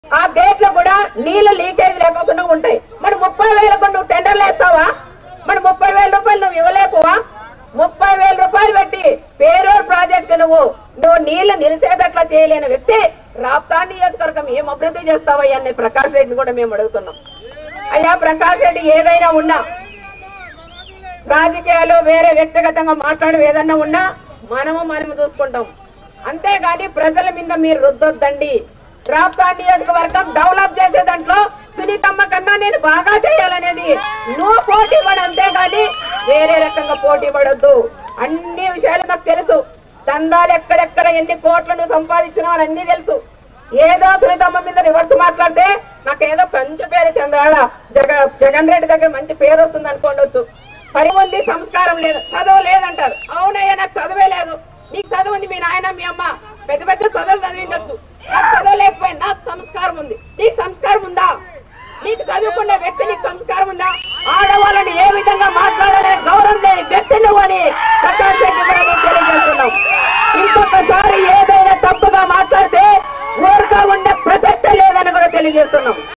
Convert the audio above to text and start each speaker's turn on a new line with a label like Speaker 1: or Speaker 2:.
Speaker 1: ఆ గేట్లు కూడా నీళ్లు లీకేజ్ లేకుండా ఉంటాయి మరి ముప్పై వేలకు నువ్వు టెండర్లు వేస్తావా మరి ముప్పై వేల రూపాయలు నువ్వు ఇవ్వలేకువా ముప్పై వేల రూపాయలు పెట్టి పేరూరు ప్రాజెక్టు నువ్వు నువ్వు నీళ్లు నిలిచేటట్లా చేయలేని వ్యక్తి రాప్తా నియోజకవర్గం ఏం అభివృద్ధి చేస్తావయ్యా అని ప్రకాష్ రెడ్డిని కూడా మేము అడుగుతున్నాం అయ్యా ప్రకాష్ రెడ్డి ఏదైనా ఉన్నా రాజకీయాలు వేరే వ్యక్తిగతంగా మాట్లాడి ఏదన్నా ఉన్నా మనము మనము చూసుకుంటాం అంతేగాని ప్రజల మీద మీరు రుద్దొద్దండి రాప్తా నియోజకవర్గం డెవలప్ చేసే దాంట్లో సునీతమ్మ కన్నా నేను బాగా చేయాలనేది నువ్వు పోటీ పడు అంతేగాని వేరే రకంగా పోటీ పడొద్దు అన్ని విషయాలు నాకు తెలుసు దందాలు ఎక్కడెక్కడ ఎన్ని కోట్లు నువ్వు సంపాదించినావు అని అన్ని తెలుసు ఏదో సునీతమ్మ మీద రివర్స్ మాట్లాడితే నాకు ఏదో మంచి పేరు చంద్రాల జగ జగన్ రెడ్డి దగ్గర మంచి పేరు వస్తుంది అనుకోండొచ్చు పని ఉంది సంస్కారం లేదు చదువు లేదంటారు అవునయ్యా నాకు చదువే లేదు నీకు చదువు ఉంది మీ నాయన మీ అమ్మ పెద్ద పెద్ద చదువులు చదివిండొచ్చు నాకు చదువు లేకపోయినా నాకు సంస్కారం ఉంది నీకు సంస్కారం ఉందా నీకు చదువుకునే వ్యక్తి నీకు సంస్కారం ఉందా ఆడవాళ్ళని ఏ విధంగా మాట్లాడాలనే గౌరవం లేని వ్యక్తి నువ్వు అని